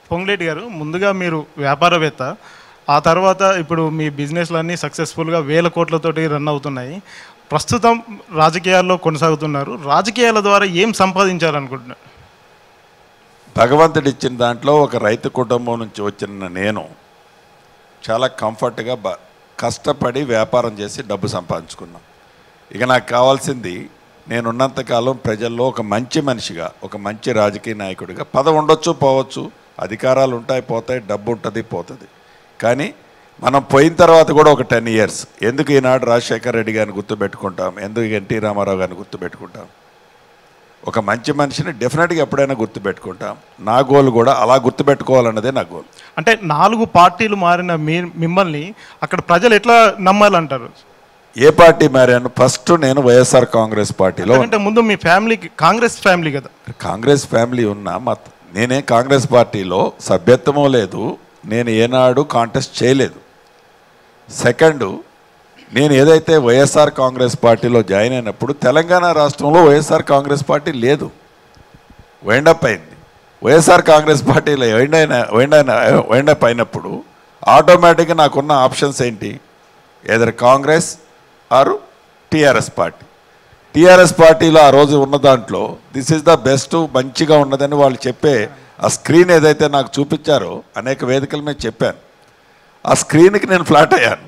పొంగులేటి గారు ముందుగా మీరు వ్యాపారవేత్త ఆ తర్వాత ఇప్పుడు మీ బిజినెస్లన్నీ సక్సెస్ఫుల్గా వేల కోట్లతోటి రన్ అవుతున్నాయి ప్రస్తుతం రాజకీయాల్లో కొనసాగుతున్నారు రాజకీయాల ద్వారా ఏం సంపాదించాలనుకుంటున్నారు భగవంతుడు ఇచ్చిన దాంట్లో ఒక రైతు కుటుంబం నుంచి వచ్చిన నేను చాలా కంఫర్ట్గా బ కష్టపడి వ్యాపారం చేసి డబ్బు సంపాదించుకున్నాను ఇక నాకు కావాల్సింది నేనున్నంతకాలం ప్రజల్లో ఒక మంచి మనిషిగా ఒక మంచి రాజకీయ నాయకుడిగా పదవి ఉండొచ్చు పోవచ్చు అధికారాలు ఉంటాయి పోతాయి డబ్బు ఉంటుంది పోతుంది కానీ మనం పోయిన తర్వాత కూడా ఒక టెన్ ఇయర్స్ ఎందుకు ఈనాడు రాజశేఖర్ రెడ్డి గారిని గుర్తుపెట్టుకుంటాం ఎందుకు ఎన్టీ రామారావు గారిని గుర్తుపెట్టుకుంటాం ఒక మంచి మనిషిని డెఫినెట్గా ఎప్పుడైనా గుర్తుపెట్టుకుంటాం నా గోల్ కూడా అలా గుర్తుపెట్టుకోవాలన్నదే నా గోల్ అంటే నాలుగు పార్టీలు మారిన మీ మిమ్మల్ని అక్కడ ప్రజలు ఎట్లా నమ్మాలంటారు ఏ పార్టీ మారాను ఫస్ట్ నేను వైఎస్ఆర్ కాంగ్రెస్ పార్టీలో అంటే ముందు మీ ఫ్యామిలీకి కాంగ్రెస్ ఫ్యామిలీ కదా కాంగ్రెస్ ఫ్యామిలీ ఉన్న మా నేనే కాంగ్రెస్ పార్టీలో సభ్యత్వము లేదు నేను ఏనాడు కాంటెస్ట్ చేయలేదు సెకండ్ నేను ఏదైతే వైఎస్ఆర్ కాంగ్రెస్ పార్టీలో జాయిన్ అయినప్పుడు తెలంగాణ రాష్ట్రంలో వైఎస్ఆర్ కాంగ్రెస్ పార్టీ లేదు వైండప్ అయింది వైఎస్ఆర్ కాంగ్రెస్ పార్టీలో వైండ్ అయిన వైండ్ అయిన వైండప్ అయినప్పుడు ఆటోమేటిక్గా నాకున్న ఆప్షన్స్ ఏంటి ఎదర్ కాంగ్రెస్ ఆరు టీఆర్ఎస్ పార్టీ టీఆర్ఎస్ పార్టీలో ఆ రోజు ఉన్న దాంట్లో దిస్ ఇస్ ద బెస్ట్ మంచిగా ఉన్నదని వాళ్ళు చెప్పే ఆ స్క్రీన్ ఏదైతే నాకు చూపించారో అనేక వేదికల మీద చెప్పాను ఆ స్క్రీన్కి నేను ఫ్లాట్ అయ్యాను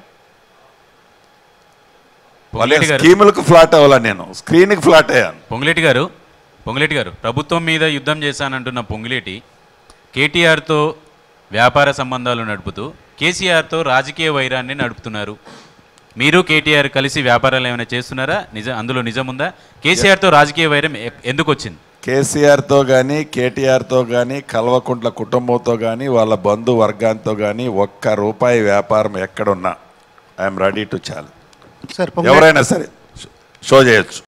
వాళ్ళ పొంగులేటి గారు స్కీములకు ఫ్లాట్ అవ్వాలా నేను స్క్రీన్కి ఫ్లాట్ అయ్యాను పొంగులేటి గారు పొంగులేటి గారు ప్రభుత్వం మీద యుద్ధం చేశానంటున్న పొంగులేటి కేటీఆర్తో వ్యాపార సంబంధాలు నడుపుతూ కేసీఆర్తో రాజకీయ వైరాన్ని నడుపుతున్నారు మీరు కేటీఆర్ కలిసి వ్యాపారాలు ఏమైనా చేస్తున్నారా నిజం అందులో నిజం ఉందా కేసీఆర్తో రాజకీయ వైరం ఎ- ఎందుకు వచ్చింది కేసీఆర్తో కానీ కేటీఆర్తో కానీ కల్వకుంట్ల కుటుంబంతో కానీ వాళ్ళ బంధు వర్గాంతో కానీ ఒక్క రూపాయి వ్యాపారం ఎక్కడున్నా ఐఎమ్ రెడీ టు చాలు సార్ పొంగులేటి ఎవరైనా సరే షో చేయొచ్చు